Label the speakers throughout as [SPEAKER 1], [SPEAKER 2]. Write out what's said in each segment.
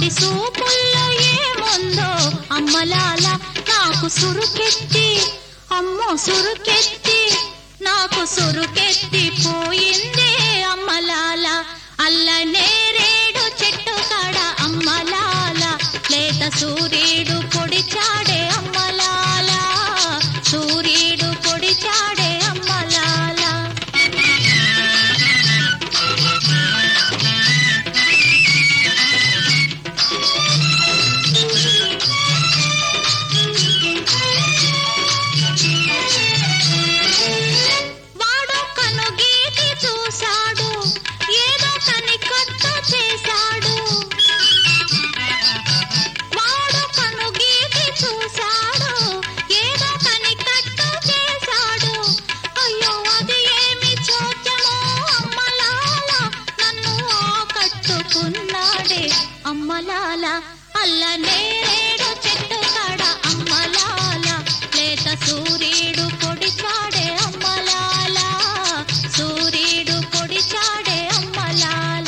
[SPEAKER 1] వాడి సూపుల్లో ఏముందో అమ్మలాల నాకు సురుకెత్తి అమ్మో సురుకెత్తి నాకు సురుకెత్తి పోయిందే అమ్మలాల అల్ల నేరేడు చెట్టు కాడ అమ్మలాల లేత సూర్యుడు పొడిచాడే అమ్మలాల సూర్యుడు పొడిచాడే అమ్మలాల వాడు కనుగీటి చూశాడు ఏదో కనికట్టు చేశాడు వాడు కనుగీటి చూశాడు ఏదో కనికట్టు చేశాడు అయ్యో అది ఏమి చోద్యమో అమ్మలాల నన్ను ఆకట్టుకున్నాడే అమ్మలాల అల్ల నేరేడు చెట్టు కాడ అమ్మలాల లేత సూర్యుడు పొడిచాడే అమ్మలాల సూర్యుడు పొడిచాడే అమ్మలాల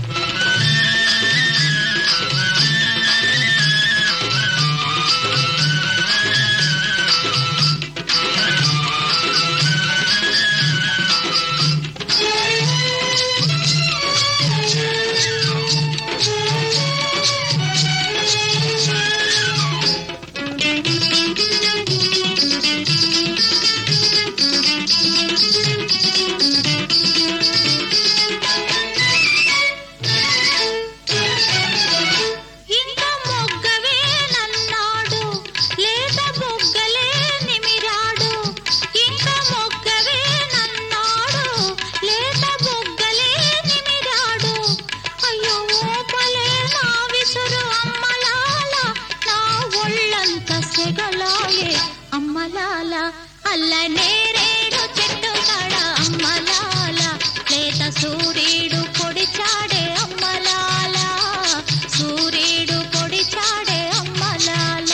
[SPEAKER 1] ఇంక మొగ్గవే నన్నాడు లేత బొగ్గలే నిమిరాడు ఇంక మొగ్గవే నన్నాడు లేత బొగ్గలే నిమిరాడు అయ్యో ఓపలే నా విసురు అమ్మలాల నా ఒళ్ళంత సెగలాయే అమ్మలాల అల్ల నేరేడు చెట్టు కాడ అమ్మలాల లేత సూర్యుడు పొడిచాడే అమ్మలాల సూర్యుడు పొడిచాడే అమ్మలాల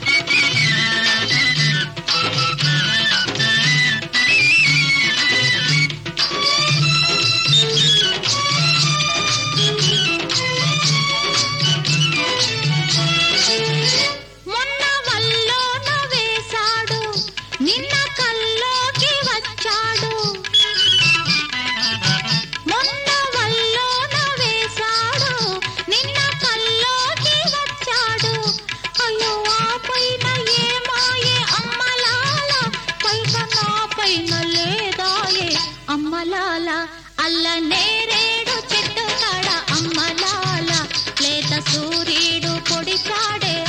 [SPEAKER 1] మొన్న వల్లోన వేశాడు నిన్న కల్లోకి వచ్చాడు మొన్న వల్లోన వేశాడు నిన్న కల్లోకి వచ్చాడు అయ్యో ఆ పైన ఏమాయే అమ్మలాల పైన నా పైన లేదాయే అమ్మలాల అల్ల నేరేడు చెట్టు కాడ అమ్మలాల లేత సూర్యుడు పొడిచాడే